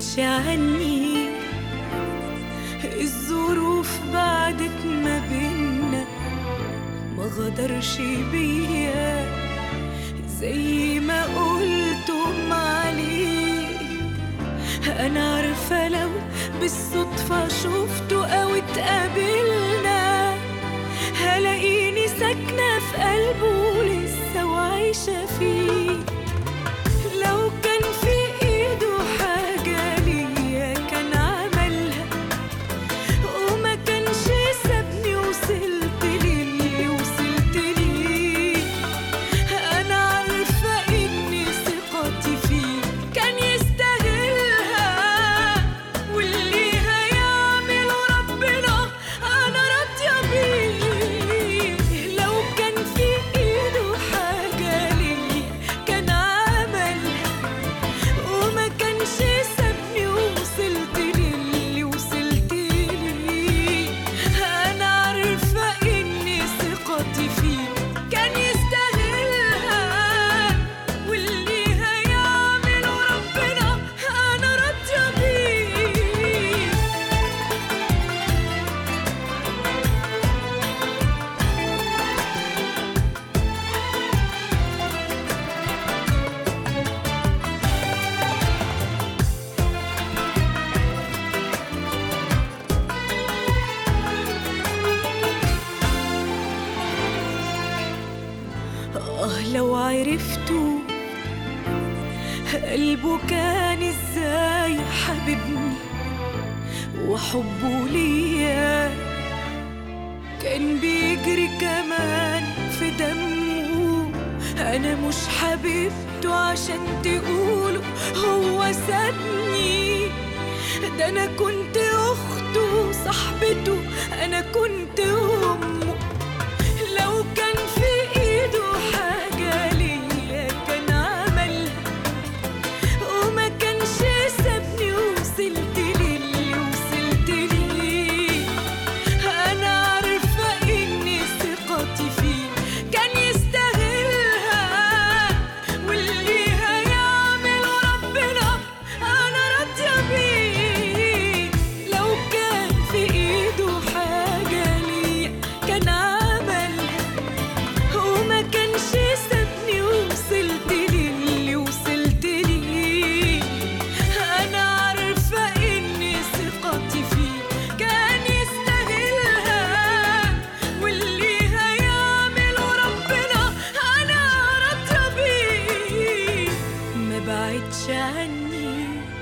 بعدش عني الظروف بعدت ما بينا ما غدرش بيا زي ما قلتم عليه انا عارفه لو بالصدفه شفته او اتقابلنا هلاقيني ساكنه في قلبه لسه وعايشه فيه لو كان في ايده حاجه ليا كان عملها وما كانش سابني وصلت للي وصلت ليه انا عارفه ان ثقتي فيه كان يستاهلها واللي هيعمله ربنا انا راضيه بيه لو كان في ايده حاجه ليا كان عملها وما كانش سابني وصلت للي وصلت ليه انا عارفه ان ثقتي فيه كان يستاهلها واللي هيعمله ربنا انا راضيه بيه آه لو عرفتوا قلبه كان ازاي حبيبني وحبه ليا كان بيجري كمان في دمه انا مش حبيبته عشان تقولوا هو سابني ده انا كنت اخته صاحبته انا كنت امه لو كان في ايده حاجة ليا كان عملها وما كانش سابني وصلت للي وصلت ليه انا عارفة ان ثقتي فيه كان يستاهلها واللي هيعمله ربنا انا راضية بيه لو كان في ايده حاجة ليا كان عملها وما كانش سابني وصلت للي وصلت ليه انا عارفه ان ثقتي فيه كان يستاهلها واللي هيعمله ربنا انا راضيه بيه ما بعدش عني